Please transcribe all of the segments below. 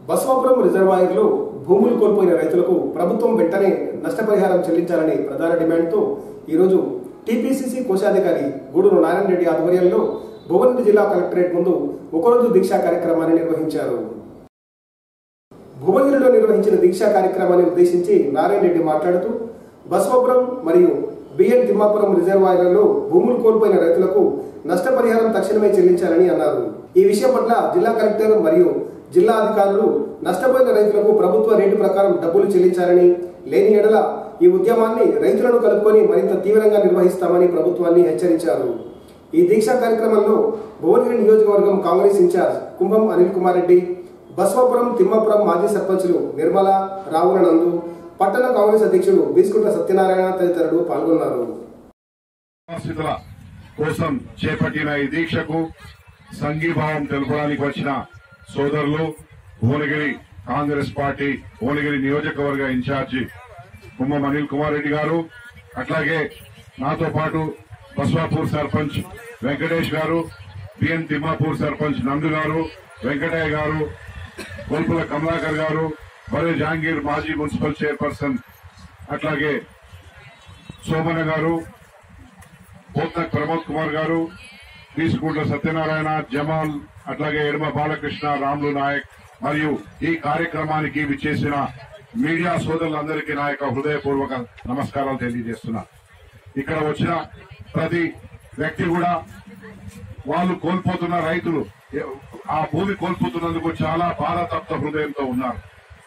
బసవాపురం రిజర్వాయర్లో భూములు కోల్పోయిన రైతులకు ప్రభుత్వం వెంటనే నష్టపరిహారం చెల్లించాలని ప్రధాన డిమాండ్తో ఈరోజు టీపీసీసీ కోశాధికారి గూడూరు నారాయణ రెడ్డి ఆధ్వర్యంలో భువనగిరి జిల్లా కలెక్టరేట్ ముందు ఒకరోజు దీక్షా కార్యక్రమాన్ని నిర్వహించారు భువనగిరిలో నిర్వహించిన దీక్షా కార్యక్రమాన్ని ఉద్దేశించి నారాయణ రెడ్డి మాట్లాడుతూ బసవాపురం మరియు బిఎన్ తిమ్మాపురం రిజర్వాయర్లలో భూములు కోల్పోయిన రైతులకు నష్టపరిహారం తక్షణమే చెల్లించాలని అన్నారు ఈ విషయం పట్ల జిల్లా కలెక్టర్ మరియు జిల్లా అధికారులు నష్టపోయిన రైతులకు ప్రభుత్వ రేటు ప్రకారం డబ్బులు చెల్లించాలని లేని ఎడల ఈ ఉద్యమాన్ని రైతులను కలుపుకొని మరింత తీవ్రంగా నిర్వహిస్తామని ప్రభుత్వాన్ని హెచ్చరించారు ఈ దీక్షా కార్యక్రమంలో భువనగిరి నియోజకవర్గం కాంగ్రెస్ ఇన్ఛార్జ్ కుంభం అనిల్ కుమార్ రెడ్డి బస్వాపురం తిమ్మాపురం మాజీ సర్పంచులు నిర్మల రావుల నందు పట్టణ కాంగ్రెస్ అధ్యక్షుడు బీస్కుంట్ల సత్యనారాయణ తదితరులు పాల్గొన్నారు పరిస్థితుల కోసం చేపట్టిన ఈ దీక్షకు సంఘీభావం తెలపడానికి వచ్చిన సోదరులు భువనగిరి కాంగ్రెస్ పార్టీ భువనగిరి నియోజకవర్గ ఇన్ఛార్జి కుమ్మం అనిల్ కుమార్ రెడ్డి గారు అట్లాగే నాతో పాటు బస్వాపూర్ సర్పంచ్ వెంకటేష్ గారు పిఎన్ తిమ్మాపూర్ సర్పంచ్ నందు గారు వెంకటయ్య గారు గొల్పుల కమలాకర్ గారు బరే జహాంగీర్ మాజీ మున్సిపల్ చైర్పర్సన్ అట్లాగే సోమన్న గారు పోత్నక్ ప్రమోద్ కుమార్ గారు తీసుకుంట్ల సత్యనారాయణ జమాల్ అట్లాగే ఎడమ బాలకృష్ణ రాములు నాయక్ మరియు ఈ కార్యక్రమానికి విచ్చేసిన మీడియా సోదరులందరికీ నా యొక్క హృదయపూర్వక నమస్కారాలు తెలియజేస్తున్నా ఇక్కడ వచ్చిన ప్రతి వ్యక్తి కూడా వాళ్ళు కోల్పోతున్న రైతులు ఆ భూమి కోల్పోతున్నందుకు చాలా బాధతప్త హృదయంతో ఉన్నారు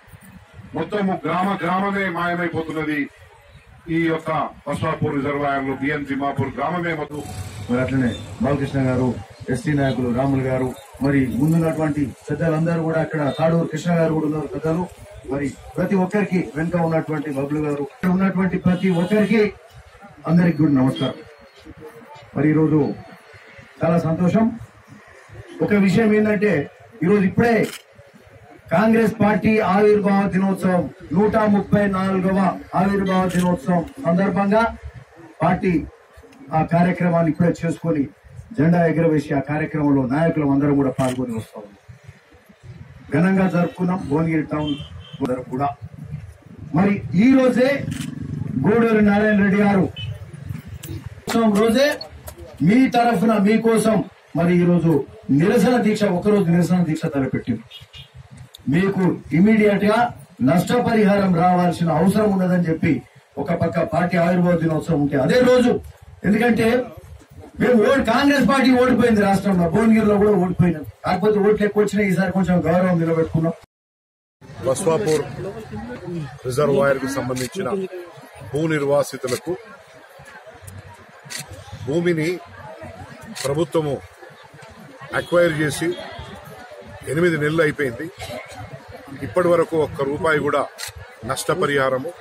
మొత్తము గ్రామ గ్రామమే మాయమైపోతున్నది ఈ యొక్క బస్వాపూర్ రిజర్వాయర్లు బిఎన్ తిమ్మాపూర్ గ్రామమే మొత్తం మరి అట్లనే బాలకృష్ణ గారు ఎస్టీ నాయకులు రాములు గారు మరి ముందున్నటువంటి పెద్దలందరూ కూడా అక్కడ తాడూరు కృష్ణ గారు కూడా ఉన్నారు పెద్దలు మరి ప్రతి ఒక్కరికి వెనుక ఉన్నటువంటి బబ్లు గారు ఇక్కడ ఉన్నటువంటి ప్రతి ఒక్కరికి అందరికి కూడా నమస్కారం మరి ఈరోజు చాలా సంతోషం ఒక విషయం ఏంటంటే ఈరోజు ఇప్పుడే కాంగ్రెస్ పార్టీ ఆవిర్భావ దినోత్సవం నూట ముప్పై నాలుగవ ఆవిర్భావ దినోత్సవం సందర్భంగా పార్టీ ఆ కార్యక్రమాన్ని ఇప్పుడే చేసుకొని జెండా ఎగురవేసి ఆ కార్యక్రమంలో నాయకులు అందరం కూడా పాల్గొని వస్తాం ఘనంగా జరుపుకున్నాం భువనగిరి టౌన్ అందరూ కూడా మరి ఈ రోజే గూడూరు నారాయణ రెడ్డి గారు ఉత్సవం రోజే మీ తరఫున మీకోసం మరి ఈ రోజు నిరసన దీక్ష ఒకరోజు నిరసన దీక్ష తలపెట్టింది మీకు ఇమీడియట్ గా నష్టపరిహారం రావాల్సిన అవసరం ఉన్నదని చెప్పి ఒక పక్క పార్టీ ఆవిర్భావ దినోత్సవం ఉంటే అదే రోజు ఎందుకంటే మేము ఓడి కాంగ్రెస్ పార్టీ ఓడిపోయింది రాష్ట్రంలో భువనగిరిలో కూడా ఓడిపోయినాం కాకపోతే ఓట్లు ఎక్కువ వచ్చినాయి ఈసారి కొంచెం గౌరవం నిలబెట్టుకున్నాం బస్వాపూర్ రిజర్వాయర్ కు సంబంధించిన భూ నిర్వాసితులకు భూమిని ప్రభుత్వము అక్వైర్ చేసి ఎనిమిది నెలలు అయిపోయింది ఇప్పటి వరకు ఒక్క రూపాయి కూడా నష్టపరిహారము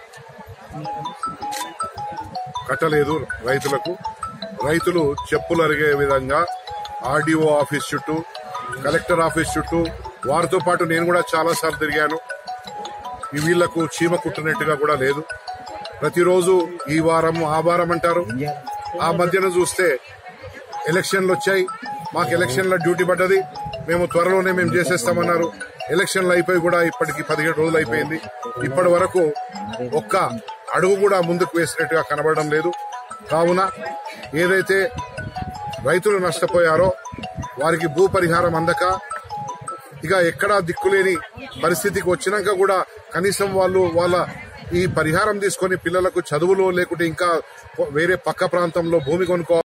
కట్టలేదు రైతులకు రైతులు చెప్పులు అరిగే విధంగా ఆర్డీఓ ఆఫీస్ చుట్టూ కలెక్టర్ ఆఫీస్ చుట్టూ వారితో పాటు నేను కూడా చాలా సార్లు తిరిగాను ఈ వీళ్లకు చీమ కుట్టినట్టుగా కూడా లేదు ప్రతిరోజు ఈ వారం ఆ వారం అంటారు ఆ మధ్యన చూస్తే ఎలక్షన్లు వచ్చాయి మాకు ఎలక్షన్ల డ్యూటీ పడ్డది మేము త్వరలోనే మేము చేసేస్తామన్నారు ఎలక్షన్లు అయిపోయి కూడా ఇప్పటికి పదిహేడు రోజులు అయిపోయింది ఇప్పటి వరకు ఒక్క అడుగు కూడా ముందుకు వేసినట్టుగా కనబడడం లేదు కావున ఏదైతే రైతులు నష్టపోయారో వారికి భూ పరిహారం అందక ఇక ఎక్కడా దిక్కులేని పరిస్థితికి వచ్చినాక కూడా కనీసం వాళ్ళు వాళ్ళ ఈ పరిహారం తీసుకొని పిల్లలకు చదువులో లేకుంటే ఇంకా వేరే పక్క ప్రాంతంలో భూమి కొనుక్కో